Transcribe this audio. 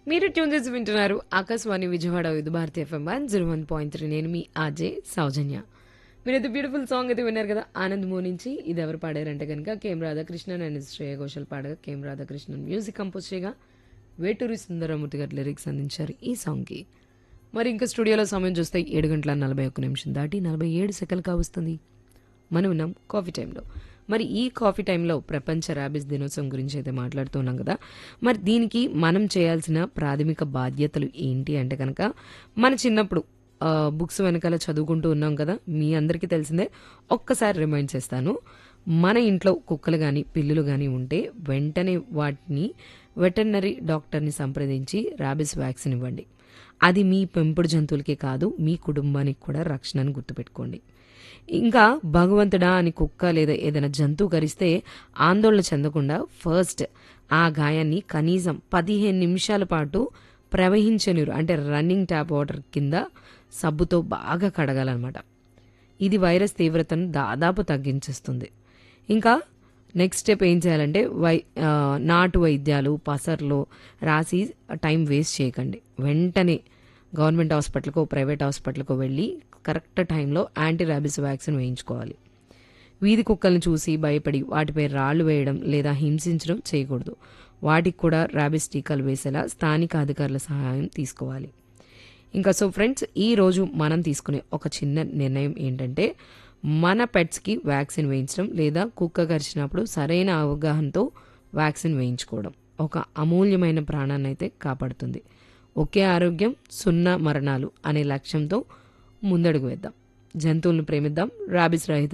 మీరు ట్యూన్ చేసి వింటున్నారు Akashvani Vijayawada Vividh Bharati FM one zero one point three నేను మీ ఆజే సౌజన్య మీరైతే బ్యూటిఫుల్ సాంగ్ అయితే విన్నారు కదా ఆనంద్ మో నుంచి ఇది ఎవరు పాడారంటే కనుక కేఎం రాధాకృష్ణన్ అండ్ శ్రేయ ఘోషల్ పాడగా కేఎం రాధాకృష్ణన్ మ్యూజిక్ కంపోజ్ చేయగా వేటూరి సుందరమూర్తి గారు లిరిక్స్ అందించారు ఈ సాంగ్కి మరి ఇంకా స్టూడియోలో సమయం చూస్తే ఏడు గంటల నలభై ఒక్క నిమిషం దాటి నలభై ఏడు సెకండ్లు కావస్తుంది మనం ఉన్నాం కాఫీ టైంలో మరి ఈ కాఫీ టైంలో ప్రపంచ ర్యాబిస్ దినోత్సవం గురించి అయితే మాట్లాడుతున్నాం కదా మరి దీనికి మనం చేయాల్సిన ప్రాథమిక బాధ్యతలు ఏంటి అంటే కనుక మన చిన్నప్పుడు ఆ, బుక్స్ వెనకాల చదువుకుంటూ ఉన్నాం కదా మీ అందరికీ తెలిసిందే ఒక్కసారి రిమైండ్ చేస్తాను మన ఇంట్లో కుక్కలు కానీ పిల్లులు కానీ ఉంటే వెంటనే వాటిని వెటర్నరీ డాక్టర్ని సంప్రదించి ర్యాబిస్ వ్యాక్సిన్ ఇవ్వండి అది మీ పెంపుడు జంతువులకే కాదు మీ కుటుంబానికి కూడా రక్షణను గుర్తుపెట్టుకోండి ఇంకా భగవంతుడా అని కుక్క లేదా ఏదైనా జంతువు కరిస్తే ఆందోళన చెందకుండా ఫస్ట్ ఆ గాయాన్ని కనీసం పదిహేను నిమిషాల పాటు ప్రవహించే నీరు అంటే రన్నింగ్ ట్యాప్ వాటర్ కింద సబ్బుతో బాగా కడగాలన్నమాట ఇది వైరస్ తీవ్రతను దాదాపు తగ్గించేస్తుంది ఇంకా నెక్స్ట్ స్టెప్ ఏం చేయాలంటే వై ఆ, నాటు వైద్యాలు పసర్లు రాసి టైం వేస్ట్ చేయకండి వెంటనే గవర్నమెంట్ హాస్పిటల్కో ప్రైవేట్ హాస్పిటల్కో వెళ్ళి కరెక్ట్ టైంలో యాంటీ ర్యాబిస్ వ్యాక్సిన్ వేయించుకోవాలి వీధి కుక్కల్ని చూసి భయపడి వాటిపై రాళ్లు వేయడం లేదా హింసించడం చేయకూడదు వాటికి కూడా ర్యాబిస్ టీకాలు వేసేలా స్థానిక అధికారుల సహాయం తీసుకోవాలి ఇంకా సో ఫ్రెండ్స్ ఈ రోజు మనం తీసుకునే ఒక చిన్న నిర్ణయం ఏంటంటే మన పెట్స్కి వ్యాక్సిన్ వేయించడం లేదా కుక్క కరిచినప్పుడు సరైన అవగాహనతో వ్యాక్సిన్ వేయించుకోవడం ఒక అమూల్యమైన ప్రాణాన్ని అయితే కాపాడుతుంది ఒకే ఆరోగ్యం సున్నా మరణాలు అనే లక్ష్యంతో ముందడుగు వేద్దాం జంతువులను ప్రేమిద్దాం రాబిస్ రహిత